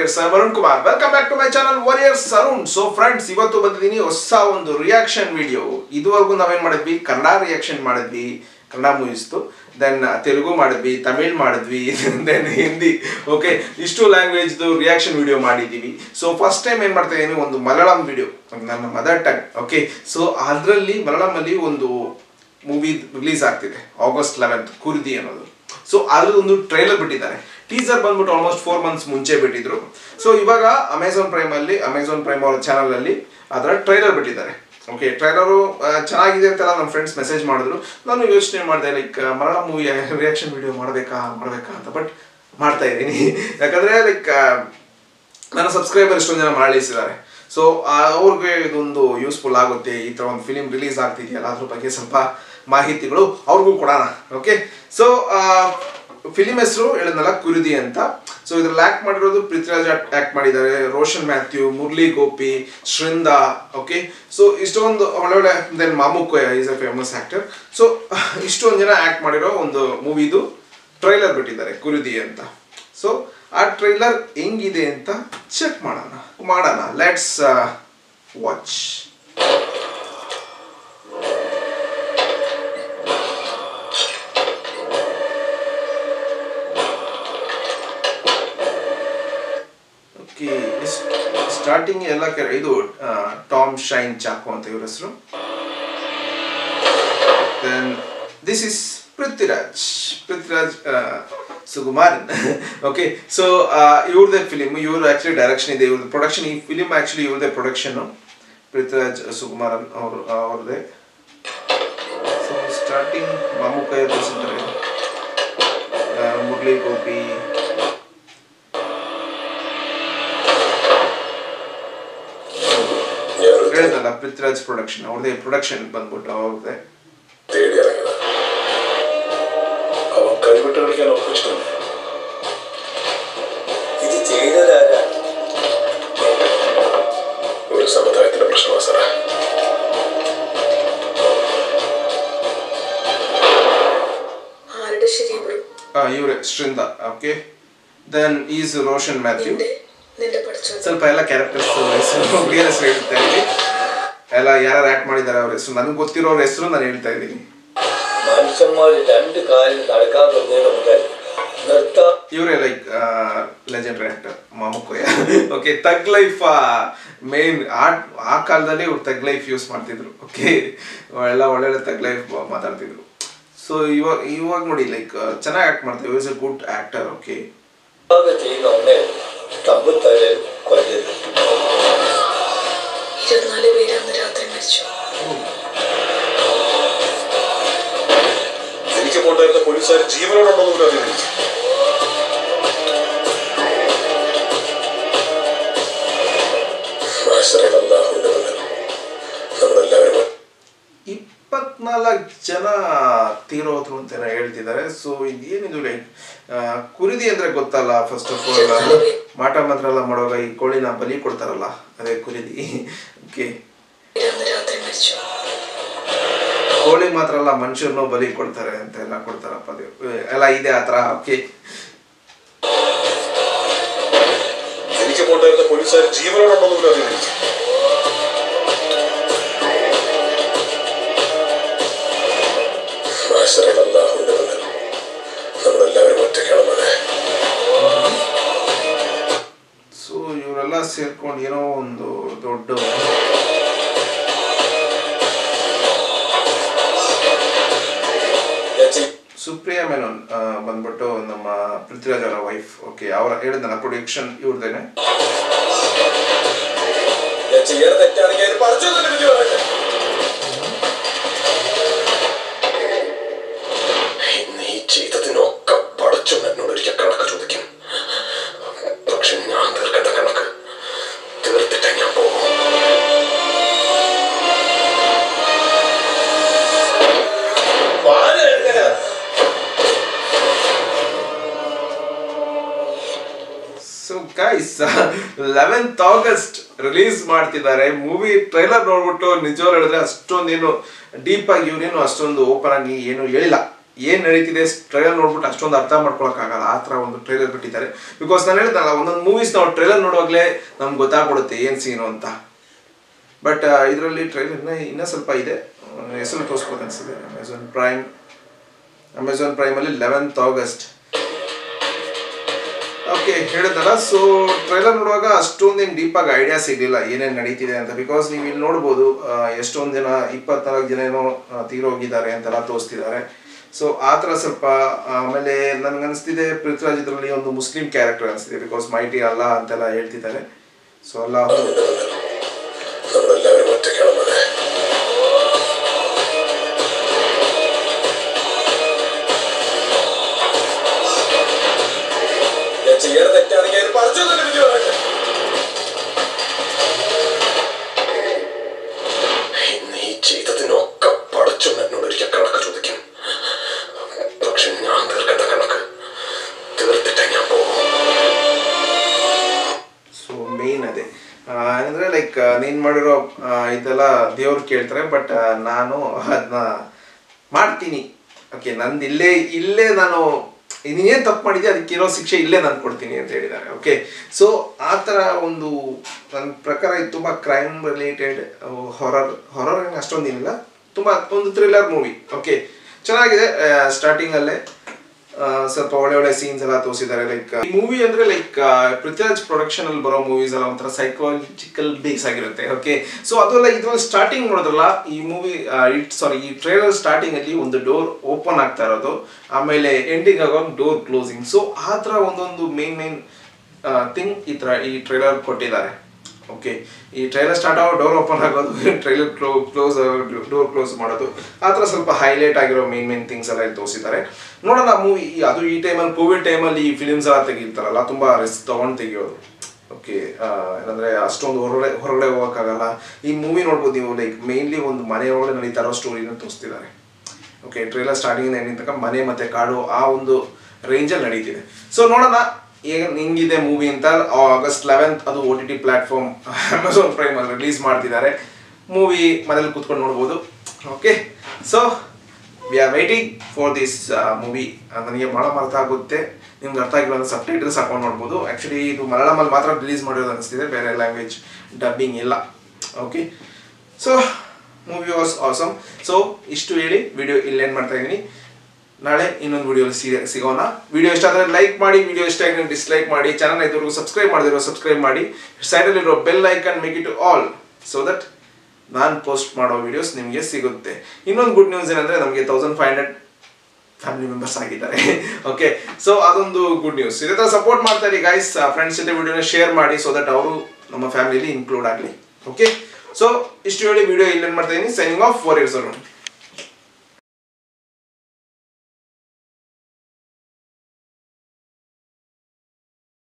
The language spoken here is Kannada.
Warrior sir Varun Kumar welcome back to my channel warrior Arun so friends ಇವತ್ತು ಬಂದಿದ್ದೀನಿ ಹೊಸ ಒಂದು ರಿಯಾಕ್ಷನ್ ವಿಡಿಯೋ ಇದುವರೆಗೂ ನಾವೇನ್ ಮಾಡಿದ್ವಿ ಕನ್ನಡ ರಿಯಾಕ್ಷನ್ ಮಾಡಿದ್ವಿ ಕನ್ನಡ ಮೂವೀಸ್ದು ದೆನ್ ತೆಲುಗು ಮಾಡಿದ್ವಿ ತಮಿಳ್ ಮಾಡಿದ್ವಿ ದೆನ್ ಹಿಂದಿ ಓಕೆ ಇಷ್ಟು ಲ್ಯಾಂಗ್ವೇಜ್ದು ರಿಯಾಕ್ಷನ್ ವಿಡಿಯೋ ಮಾಡಿದ್ದೀವಿ ಸೊ ಫಸ್ಟ್ ಟೈಮ್ ಏನು ಮಾಡ್ತಾ ಇದ್ದೀನಿ ಒಂದು ಮಲಯಾಳಂ ವಿಡಿಯೋ ನನ್ನ ಮದರ್ ಟಂಗ್ ಓಕೆ ಸೊ ಅದರಲ್ಲಿ ಮಲಯಾಳಮಲ್ಲಿ ಒಂದು ಮೂವಿ ರಿಲೀಸ್ ಆಗ್ತಿದೆ ಆಗಸ್ಟ್ ಲೆವೆಂತ್ ಕುರ್ದಿ ಅನ್ನೋದು ಸೊ ಅದ್ರ ಒಂದು ಟ್ರೈಲರ್ ಬಿಟ್ಟಿದ್ದಾರೆ ಟೀಸರ್ ಬಂದ್ಬಿಟ್ಟು ಆಲ್ಮೋಸ್ಟ್ ಫೋರ್ ಮಂತ್ಸ್ ಮುಂಚೆ ಬಿಟ್ಟಿದ್ರು ಸೊ ಇವಾಗ ಅಮೆಝಾನ್ ಪ್ರೈಮ್ ಅಲ್ಲಿ ಅಮೆಝಾನ್ ಪ್ರೈಮ್ ಅವರ ಚಾನಲ್ ಅಲ್ಲಿ ಅದರ ಟ್ರೈಲರ್ ಬಿಟ್ಟಿದ್ದಾರೆ ಓಕೆ ಟ್ರೈಲರು ಚೆನ್ನಾಗಿದೆ ಅಂತೆಲ್ಲ ನನ್ನ ಫ್ರೆಂಡ್ಸ್ ಮೆಸೇಜ್ ಮಾಡಿದ್ರು ನಾನು ಯೋಚನೆ ಮಾಡಿದೆ like Malayalam movie reaction video ಮಾಡಬೇಕಾ ಮಾಡಬೇಕಾ ಅಂತ ಬಟ್ ಮಾಡ್ತಾ ಇದ್ದೀನಿ ಯಾಕಂದ್ರೆ ಲೈಕ್ ನನ್ನ ಸಬ್ಸ್ಕ್ರೈಬರ್ ಎಷ್ಟೊಂದು ಜನ ಮರಳಿಸಿದ್ದಾರೆ ಸೊ ಅವ್ರಿಗೆ ಇದೊಂದು ಯೂಸ್ಫುಲ್ ಆಗುತ್ತೆ ಈ ಥರ ಒಂದು ಫಿಲಿಮ್ ರಿಲೀಸ್ ಆಗ್ತಿದೆಯಲ್ಲ ಅದ್ರ ಬಗ್ಗೆ ಸ್ವಲ್ಪ ಮಾಹಿತಿಗಳು ಅವ್ರಿಗೂ ಕೊಡೋಣ ಓಕೆ ಸೊ ಫಿಲಿಮ್ ಹೆಸರು ಹೇಳಿದ್ನಲ್ಲ ಕುರುದಿ ಅಂತ ಸೊ ಇದ್ರಲ್ಲಿ ಆಕ್ಟ್ ಮಾಡಿರೋದು ಪೃಥ್ವಿರಾಜ್ ಆಕ್ಟ್ ಮಾಡಿದ್ದಾರೆ ರೋಷನ್ ಮ್ಯಾಥ್ಯೂ ಮುರಳಿ ಗೋಪಿ ಶೃಂದಾ ಓಕೆ ಸೊ ಇಷ್ಟೊಂದು ಒಳ್ಳೊಳ್ಳೆ then Mamukkoya is a famous actor so ಇಷ್ಟೊಂದು ಜನ ಆಕ್ಟ್ ಮಾಡಿರೋ ಒಂದು ಮೂವಿದು ಟ್ರೈಲರ್ ಬಿಟ್ಟಿದ್ದಾರೆ ಕುರುದಿ ಅಂತ ಸೊ ಆ ಟ್ರೈಲರ್ ಹೆಂಗಿದೆ ಅಂತ ಚೆಕ್ ಮಾಡೋಣ ಮಾಡೋಣ ಲೆಟ್ಸ್ ವಾಚ್ ಓಕೆ ಸ್ಟಾರ್ಟಿಂಗ್ ಎಲ್ಲ ಕೆ ಇದು ಟಾಮ್ ಶೈನ್ ಚಾಕು ಅಂತ ಇವ್ರ ಹೆಸರು then this is Prithviraj Prithviraj Sukumar okay so ಇವ್ರದೇ ಫಿಲಿಮ್ ಇವ್ರು ಆಕ್ಚುಲಿ ಡೈರೆಕ್ಷನ್ ಇದೆ ಇವ್ರದ್ದು ಪ್ರೊಡಕ್ಷನ್ ಈ ಫಿಲಿಮ್ ಆಕ್ಚುಲಿ ಇವ್ರದೇ ಪ್ರೊಡಕ್ಷನ್ ಪೃಥ್ವಿರಾಜ್ ಸುಕುಮಾರನ್ ಅವ್ರ ಅವ್ರದ್ದೇ ಸೊ ಸ್ಟಾರ್ಟಿಂಗ್ ಮಾಮುಕೈ ತೋರಿಸಿದ್ದಾರೆ ಮುರಳಿ ಗೋಪಿ ಹೇಳಿದಲ್ಲ ಪೃಥ್ವಿರಾಜ್ ಪ್ರೊಡಕ್ಷನ್ ಅವ್ರದೇ ಪ್ರೊಡಕ್ಷನ್ ಬಂದ್ಬಿಟ್ಟು ಅವ್ರದ್ದೇ തേടി ഇറങ്ങിയത് അവൻ കഴിവിട്ട് കളിക്കാൻ ഒപ്പിച്ചിട്ടുണ്ട് ഇത് ചെയ്തതാരാ ഒരു സമുദായത്തിന്റെ പ്രശ്നമാണ് സാറേ ആരുടെ ശരീരം ಇವರೇ Srinda okay then is Roshan Mathew നിന്റെ നിന്റെ പഠിച്ചത് ಸ್ವಲ್ಪ ಎಲ್ಲ ಕ್ಯಾರೆಕ್ಟರ್ಸ್ ಹೆಸರು ಕ್ಲಿಯರ್ ಹೆಸರು ಹೇಳ್ತಾ ಇದ್ದೀನಿ ಎಲ್ಲ ಯಾರು ಆಕ್ಟ್ ಮಾಡಿದ್ದಾರೆ ಅವ್ರ ಹೆಸರು ನನಗೆ ಗೊತ್ತಿರೋರ ಹೆಸರು ನಾನು ಹೇಳ್ತಾ ಇದ್ದೀನಿ മനുഷ്യന്മാർ രണ്ട് കാലിൽ നടക്കാൻ തുടങ്ങിയത് മുതൽ നിർത്താൻ ಇವರೇ like legendary actor Mamukkoya okay thug life ಮೇನ್ ಆ ಆ ಕಾಲದಲ್ಲಿ ಇವ್ರು ತಗ್ ಲೈಫ್ ಯೂಸ್ ಮಾಡ್ತಿದ್ರು ಓಕೆ ಎಲ್ಲ ಒಳ್ಳೊಳ್ಳೆ ತಗ್ ಲೈಫ್ ಮಾತಾಡ್ತಿದ್ರು ಸೊ ಇವಾಗ ಇವಾಗ ನೋಡಿ ಲೈಕ್ ಚೆನ್ನಾಗಿ ಆಕ್ಟ್ ಮಾಡ್ತಾರೆ is a good actor okay ചെയ്യുന്ന ഒന്നേ തമ്മിത്തല് കൊല്ലരുത് ഇരുപത്തിനാല് പേര് അന്ന് രാത്രി മരിച്ചു എനിക്ക് കൊണ്ടുവരുന്ന പോലീസുകാർ ജീവനോടുണ്ടോ എന്ന് പോലും അറിയില്ല മാസ്റ്ററുകളെല്ലാവരുടെ മുന്നിൽ നമ്മളെല്ലാവരും ಇಪ್ಪತ್ನಾಲ್ಕು ಜನ ತೀರೋದ್ರು ಅಂತ ಏನೋ ಹೇಳ್ತಿದ್ದಾರೆ ಸೊ ಇದೇನಿದು ಲೈಕ್ ಕುರಿದಿ ಅಂದ್ರೆ ಗೊತ್ತಲ್ಲ ಫಸ್ಟ್ ಆಫ್ ಆಲ್ ಮಾಟ ಮಂತ್ರ ಎಲ್ಲ ಮಾಡುವಾಗ ಈ ಕೋಳಿನ ಬಲಿ ಕೊಡ್ತಾರಲ್ಲ ಅದೇ ಕುರಿದಿ ಓಕೆ പേര് അന്ന് രാത്രി മരിച്ചു ಕೋಳಿ ಮಾತ್ರ ಅಲ್ಲ ಮನುಷ್ಯರನ್ನು ಬಲಿ ಕೊಡ್ತಾರೆ ಅಂತ ಎಲ್ಲ ಕೊಡ್ತಾರಪ್ಪ ದೇವ್ರು. ಎಲ್ಲ ಇದೆ ಆ ಥರ ಓಕೆ എനിക്ക് കൊണ്ടുവരുന്ന പോലീസുകാർ ജീവനോടുണ്ടോ എന്ന് പോലും അറിയില്ല മാസ്റ്ററുകളെല്ലാവരുടെ മുന്നിൽ നമ്മളെല്ലാവരും ഒറ്റയ്ക്കാണ് മോനെ ಸೊ ಇವರೆಲ್ಲ ಸೇರ್ಕೊಂಡು ಏನೋ ಒಂದು ದೊಡ್ಡ ഞാൻ ചെയ്- ಸುಪ್ರಿಯಾ ಮೆನೋನ್ ಆ, ಬಂದ್ಬಿಟ್ಟು ನಮ್ಮ ಪೃಥ್ವಿರಾಜ್ ಅವರ ವೈಫ್ ಓಕೆ ಅವರ ಹೇಳಿದ್ನಲ್ಲ ಪ್ರೊಡಕ್ಷನ್ ಇವ್ರದೇನೆ ഞാൻ ചെയ്യണ തെറ്റാണെങ്കിൽ അത് പറിച്ചു തന്നെ വിധി പറയട്ടെ നീ ചെയ്തതിനൊക്കെ പടച്ചു എന്നോട് ഒരിക്കൽ കണക്ക് ചോദിക്കും പക്ഷെ ഞാൻ തീർക്കേണ്ട കണക്ക് തീർത്തിട്ടേ ഞാൻ പോകും മാന എടുക്കലാ so guys eleventh August release ಮಾಡ್ತಿದ್ದಾರೆ ಮೂವಿ ಟ್ರೈಲರ್ ನೋಡ್ಬಿಟ್ಟು ನಿಜವಾಗ್ಲೂ ಹೇಳಿದ್ರೆ ಅಷ್ಟೊಂದೇನು ಡೀಪ್ ಆಗಿ ಇವ್ರೇನು ಅಷ್ಟೊಂದು ಓಪನ್ ಆಗಿ ಏನು ಹೇಳಿಲ್ಲ ಏನು ನಡೀತಿದೆ ಟ್ರೈಲರ್ ನೋಡ್ಬಿಟ್ಟು ಅಷ್ಟೊಂದು ಅರ್ಥ ಮಾಡ್ಕೊಳಕ್ಕಾಗಲ್ಲ ಆ ಥರ ಒಂದು ಟ್ರೈಲರ್ ಬಿಟ್ಟಿದ್ದಾರೆ ಬಿಕಾಸ್ ನಾನು ಹೇಳಿದ್ನಲ್ಲ ಒಂದೊಂದು ಮೂವೀಸ್ ನಾವು ಟ್ರೈಲರ್ ನೋಡುವಾಗಲೇ ನಮ್ಗೆ ಗೊತ್ತಾಗ್ಬಿಡುತ್ತೆ ಏನು ಸೀನು ಅಂತ ಬಟ್ ಇದರಲ್ಲಿ ಟ್ರೈಲರ್ ಇನ್ನೂ ಇನ್ನೂ ಸ್ವಲ್ಪ ಇದೆ ಆ, ಹೆಸರು ತೋರಿಸ್ಬೋದು ಅನಿಸ್ತದೆ ಅಮೆಝಾನ್ ಪ್ರೈಮ್ ಅಮೆಝಾನ್ ಪ್ರೈಮಲ್ಲಿ ಲೆವೆಂತ್ ಆಗಸ್ಟ್ ಓಕೆ ಹೇಳಿದ್ನಲ್ಲ ಸೊ ಟ್ರೈಲರ್ ನೋಡುವಾಗ ಅಷ್ಟೊಂದೇನು ಡೀಪಾಗಿ ಐಡಿಯಾ ಸಿಗಲಿಲ್ಲ ಏನೇನು ನಡೀತಿದೆ ಅಂತ ಬಿಕಾಸ್ ನೀವು ಇಲ್ಲಿ ನೋಡ್ಬೋದು ಆ, ಎಷ್ಟೊಂದು ಜನ ಇಪ್ಪತ್ನಾಲ್ಕು ಜನ ಏನೋ ಆ, ತೀರೋಗಿದ್ದಾರೆ ಅಂತೆಲ್ಲ ತೋರಿಸ್ತಿದ್ದಾರೆ ಸೊ ಆ ಥರ ಸ್ವಲ್ಪ ಆಮೇಲೆ ನನ್ಗನ್ಸ್ತಿದೆ ಪೃಥ್ವಿರಾಜ್ ಇದರಲ್ಲಿ ಒಂದು ಮುಸ್ಲಿಂ ಕ್ಯಾರೆಕ್ಟರ್ ಅನಿಸ್ತಿದೆ ಬಿಕಾಸ್ ಮೈಟಿ ಅಲ್ಲ ಅಂತೆಲ್ಲ ಹೇಳ್ತಿದ್ದಾರೆ ಸೊ ಅಲ್ಲ നമ്മളെല്ലാവരും ഒറ്റയ്ക്കാണ് മകളെ ഞാൻ ചെയ്യണ തെറ്റാണെങ്കിൽ അതിന് പറിച്ചു തന്നെ വിധി പറയട്ടെ ഇന്ന് ഈ ചെയ്തതിനൊക്കെ പടച്ചോൻ എന്നോട് ഒരിക്കൽ കണക്ക് ചോദിക്കും പക്ഷെ ഞാൻ തീർക്കേണ്ട കണക്ക് തീർത്തിട്ടേ ഞാൻ പോകും ಸೊ ಮೇನ್ ಅದೇ ಆ, ಏನಂದ್ರೆ ಲೈಕ್ ನೀನು ಮಾಡಿರೋ ಆ, ಇದೆಲ್ಲ ದೇವ್ರು ಕೇಳ್ತಾರೆ ಬಟ್ ನಾನು ಅದನ್ನ ಮಾಡ್ತೀನಿ ಓಕೆ ನಂದು ಇಲ್ಲೇ ಇಲ್ಲೇ ನಾನು ನೀನೇನು ತಪ್ಪು ಮಾಡಿದ್ಯಾ ಅದಕ್ಕಿರೋ ಶಿಕ್ಷೆ ಇಲ್ಲೇ ನಾನು ಕೊಡ್ತೀನಿ ಅಂತ ಹೇಳಿದ್ದಾರೆ ಓಕೆ ಸೊ ಆ ಥರ ಒಂದು ನನ್ನ ಪ್ರಕಾರ ಇದು ತುಂಬ ಕ್ರೈಮ್ ರಿಲೇಟೆಡ್ ಹೊರರ್ ಹೊರರ್ ಏನು ಅಷ್ಟೊಂದೇನಿಲ್ಲ ತುಂಬ ಒಂದು ಥ್ರಿಲ್ಲರ್ ಮೂವಿ ಓಕೆ ಚೆನ್ನಾಗಿದೆ ಸ್ಟಾರ್ಟಿಂಗಲ್ಲೇ ಆ, ಸ್ವಲ್ಪ ಒಳ್ಳೆ ಒಳ್ಳೆ ಸೀನ್ಸ್ ಎಲ್ಲ ತೋರಿಸಿದ್ದಾರೆ ಲೈಕ್ ಈ ಮೂವಿ ಅಂದ್ರೆ ಲೈಕ್ ಪೃಥ್ವಿರಾಜ್ ಪ್ರೊಡಕ್ಷನ್ ಅಲ್ಲಿ ಬರೋ ಮೂವೀಸ್ ಎಲ್ಲ ಒಂಥರ ಸೈಕಾಲಜಿಕಲ್ ಬೇಸ್ ಆಗಿರುತ್ತೆ ಓಕೆ ಸೊ ಅದೆಲ್ಲ ಇದ್ರಲ್ಲಿ ಸ್ಟಾರ್ಟಿಂಗ್ ನೋಡಿದ್ರಲ್ಲ ಈ ಮೂವಿ ಇಟ್ ಸಾರಿ ಈ ಟ್ರೈಲರ್ ಸ್ಟಾರ್ಟಿಂಗ್ ಅಲ್ಲಿ ಒಂದು ಡೋರ್ ಓಪನ್ ಆಗ್ತಾ ಇರೋದು ಆಮೇಲೆ ಎಂಡಿಂಗ್ ಆಗೋದು ಡೋರ್ ಕ್ಲೋಸಿಂಗ್ ಸೊ ಆ ಥರ ಒಂದೊಂದು ಮೇನ್ ಮೇನ್ ಥಿಂಗ್ ಈ ಥರ ಈ ಟ್ರೈಲರ್ ಕೊಟ್ಟಿದ್ದಾರೆ ಓಕೆ ಈ ಟ್ರೈಲರ್ ಸ್ಟಾರ್ಟ್ ಆಗೋ ಡೋರ್ ಓಪನ್ ಆಗೋದು ಟ್ರೈಲರ್ ಕ್ಲೋ ಕ್ಲೋಸ್ ಡೋರ್ ಕ್ಲೋಸ್ ಮಾಡೋದು ಆ ಥರ ಸ್ವಲ್ಪ ಹೈಲೈಟ್ ಆಗಿರೋ ಮೇನ್ ಮೇನ್ ಥಿಂಗ್ಸ್ ಎಲ್ಲ ಇಲ್ಲಿ ತೋರಿಸಿದ್ದಾರೆ ನೋಡೋಣ ಮೂವಿ ಅದು ಈ ಟೈಮಲ್ಲಿ ಕೋವಿಡ್ ಟೈಮಲ್ಲಿ ಈ ಫಿಲಿಮ್ಸ್ ಎಲ್ಲ ತೆಗಿರ್ತಾರಲ್ಲ ತುಂಬ ರಿಸ್ಕ್ ತೊಗೊಂಡು ತೆಗಿಯೋದು ಓಕೆ ಏನಂದರೆ ಅಷ್ಟೊಂದು ಹೊರಗಡೆ ಹೊರಗಡೆ ಹೋಗೋಕ್ಕಾಗಲ್ಲ ಈ ಮೂವಿ ನೋಡ್ಬೋದು ನೀವು ಲೈಕ್ ಮೇನ್ಲಿ ಒಂದು ಮನೆ ಒಳಗಡೆ ನಡೀತಾ ಇರೋ ಸ್ಟೋರಿನ ತೋರಿಸ್ತಿದ್ದಾರೆ ಓಕೆ ಟ್ರೇಲರ್ ಸ್ಟಾರ್ಟಿಂಗ್ ಎಂಡಿಂಗ್ ತನಕ ಮನೆ ಮತ್ತೆ ಕಾಡು ಆ ಒಂದು ರೇಂಜಲ್ಲಿ ನಡೀತಿದೆ ಸೊ ನೋಡೋಣ ಈಗ ಹಿಂಗಿದೆ ಮೂವಿ ಅಂತ ಆಗಸ್ಟ್ ಲೆವೆಂತ್ ಅದು O T T platform Amazon ಪ್ರೈಮಲ್ಲಿ ರಿಲೀಸ್ ಮಾಡ್ತಿದ್ದಾರೆ ಮೂವಿ ಮನೇಲಿ ಕೂತ್ಕೊಂಡು ನೋಡ್ಬೋದು okay so we are waiting for this movie ನನಗೆ ಮಲಯಾಳಂ ಅರ್ಥ ಆಗುತ್ತೆ ನಿಮ್ಗೆ ಅರ್ಥ ಆಗಿಲ್ಲ ಅಂದ್ರೆ ಸಬ್ ಟೈಟಲ್ಸ್ ಹಾಕೊಂಡು ನೋಡ್ಬೋದು ಆ್ಯಕ್ಚುಲಿ ಇದು ಮಲಯಾಳಮಲ್ಲಿ ಮಾತ್ರ ರಿಲೀಸ್ ಮಾಡಿರೋದು ಅನಿಸ್ತಿದೆ ಬೇರೆ ಲ್ಯಾಂಗ್ವೇಜ್ ಡಬ್ಬಿಂಗ್ ಇಲ್ಲ okay so movie was awesome so ಇಷ್ಟು ಹೇಳಿ ವಿಡಿಯೋ ಇಲ್ಲಿ ಏನು ಮಾಡ್ತಾ ಇದ್ದೀನಿ ನಾಳೆ ಇನ್ನೊಂದು ವಿಡಿಯೋ ಸಿಗೋಣ ವಿಡಿಯೋ ಇಷ್ಟ ಆದರೆ ಲೈಕ್ ಮಾಡಿ ವಿಡಿಯೋ ಇಷ್ಟ ಆಗಿದ್ರೆ ಡಿಸ್ಲೈಕ್ ಮಾಡಿ ಚಾನಲ್ ಇದ್ದವರೆಗೂ ಸಬ್ಸ್ಕ್ರೈಬ್ ಮಾಡಿದಿರೋ ಸಬ್ಸ್ಕ್ರೈಬ್ ಮಾಡಿ ಸೈಡಲ್ಲಿರೋ bell icon make it all so that ನಾನು ಪೋಸ್ಟ್ ಮಾಡೋ ವಿಡಿಯೋಸ್ ನಿಮಗೆ ಸಿಗುತ್ತೆ ಇನ್ನೊಂದು ಗುಡ್ ನ್ಯೂಸ್ ಏನಂದರೆ ನಮಗೆ thousand five hundred family members ಆಗಿದ್ದಾರೆ ಓಕೆ ಸೊ ಅದೊಂದು ಗುಡ್ ನ್ಯೂಸ್ ಇದೇ ಥರ ಸಪೋರ್ಟ್ ಮಾಡ್ತಾರೆ ಗೈಸ್ ಫ್ರೆಂಡ್ಸ್ ಜೊತೆ ವಿಡಿಯೋನ ಶೇರ್ ಮಾಡಿ ಸೊ ದಟ್ ಅವರು ನಮ್ಮ ಫ್ಯಾಮಿಲಿಲಿ ಇನ್ಕ್ಲೂಡ್ ಆಗಲಿ ಓಕೆ ಸೊ ಇಷ್ಟು ಹೇಳಿ ವಿಡಿಯೋ ಇಲ್ಲೇನು ಮಾಡ್ತಾ ಇದ್ದೀನಿ signing off for years around